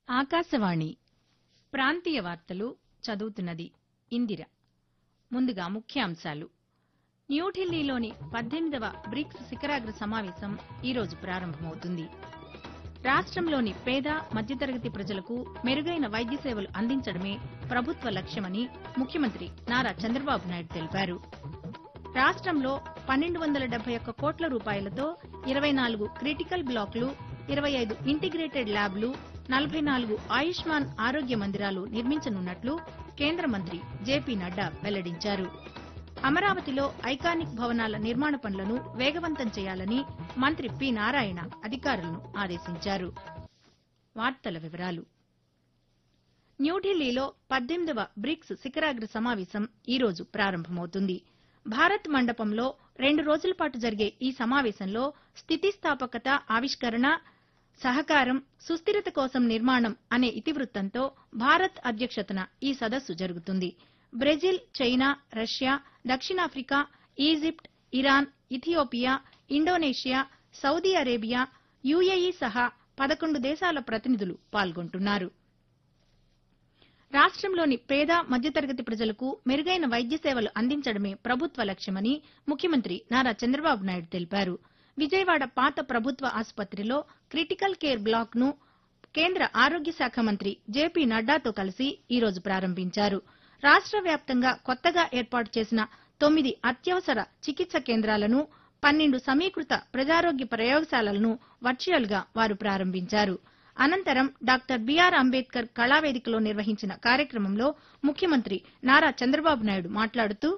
ఆకాశవాణి ప్రాంతీయ వార్తలు చదువుతున్నది ఇందిర ముందుగా ముఖ్యాంశాలు న్యూఢిల్లీలోని పద్దెనిమిదవ బ్రిక్స్ శిఖరాగ్ర సమావేశం ఈరోజు ప్రారంభమవుతుంది రాష్ట్రంలోని పేద మధ్యతరగతి ప్రజలకు మెరుగైన వైద్య సేవలు అందించడమే ప్రభుత్వ లక్ష్యమని ముఖ్యమంత్రి నారా చంద్రబాబు నాయుడు తెలిపారు రాష్ట్రంలో పన్నెండు వందల డెబ్బై ఒక్క కోట్ల రూపాయలతో ఇరవై నాలుగు క్రిటికల్ బ్లాకులు ఇరవై ఐదు ఇంటిగ్రేటెడ్ ల్యాబ్లు నలభై నాలుగు ఆయుష్మాన్ ఆరోగ్య మందిరాలు నిర్మించనున్నట్లు కేంద్ర మంత్రి జేపీ నడ్డా వెల్లడించారు అమరావతిలో ఐకానిక్ భవనాల నిర్మాణ పనులను వేగవంతం చేయాలని మంత్రి పి నారాయణ అధికారులను ఆదేశించారు వార్తల వివరాలు న్యూఢిల్లీలో పద్దెనిమిదవ బ్రిక్స్ శిఖరాగ్ర సమావేశం ఈరోజు ప్రారంభమవుతుంది భారత్ మండపంలో రెండు రోజుల పాటు జరిగే ఈ సమావేశంలో స్థితిస్థాపకత ఆవిష్కరణ సహకారం సుస్థిరత కోసం నిర్మాణం అనే ఇతివృత్తంతో భారత్ అధ్యక్షతన ఈ సదస్సు జరుగుతుంది బ్రెజిల్ చైనా రష్యా దక్షిణాఫ్రికా Egypt Iran Ethiopia Indonesia Saudi Arabia UAE సహా పదకొండు దేశాల ప్రతినిధులు పాల్గొంటున్నారు రాష్ట్రంలోని పేద మధ్యతరగతి ప్రజలకు మెరుగైన వైద్య సేవలు అందించడమే ప్రభుత్వ లక్ష్యమని ముఖ్యమంత్రి నారా చంద్రబాబు నాయుడు తెలిపారు విజయవాడ పాత ప్రభుత్వ ఆసుపత్రిలో క్రిటికల్ కేర్ బ్లాక్ ను కేంద్ర ఆరోగ్య శాఖ మంత్రి జేపీ నడ్డాతో కలిసి ఈరోజు ప్రారంభించారు రాష్ట్ర వ్యాప్తంగా కొత్తగా ఏర్పాటు చేసిన తొమ్మిది అత్యవసర చికిత్స కేంద్రాలను పన్నెండు సమీకృత ప్రజారోగ్య ప్రయోగశాలలను వర్చువల్ గా వారు ప్రారంభించారు అనంతరం డాక్టర్ బీఆర్ అంబేద్కర్ కళావేదికలో నిర్వహించిన కార్యక్రమంలో ముఖ్యమంత్రి నారా చంద్రబాబు నాయుడు మాట్లాడుతూ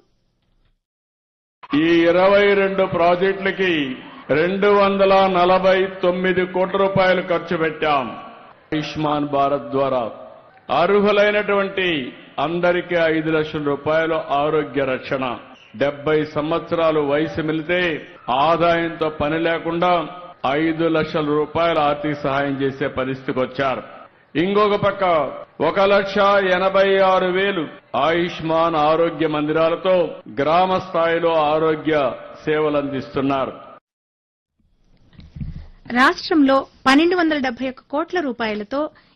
ఈ ఇరవై రెండు ప్రాజెక్టులకి రెండు వందల నలభై తొమ్మిది కోట్ల రూపాయలు ఖర్చు పెట్టాం ఆయుష్మాన్ భారత్ ద్వారా అర్హులైనటువంటి అందరికీ ఐదు లక్షల రూపాయలు ఆరోగ్య రక్షణ డెబ్బై సంవత్సరాలు వయసు మిలితే ఆదాయంతో పని లేకుండా ఐదు లక్షల రూపాయల ఆర్థిక సహాయం చేసే పరిస్థితికి వచ్చారు ఇంకొక పక్క ఒక లక్ష ఎనభై ఆరు వేలు ఆయుష్మాన్ ఆరోగ్య మందిరాలతో గ్రామ స్థాయిలో ఆరోగ్య సేవలు అందిస్తున్నారు రాష్ట్రంలో పన్నెండు వందల డెబ్బై ఒక్క కోట్ల రూపాయలతో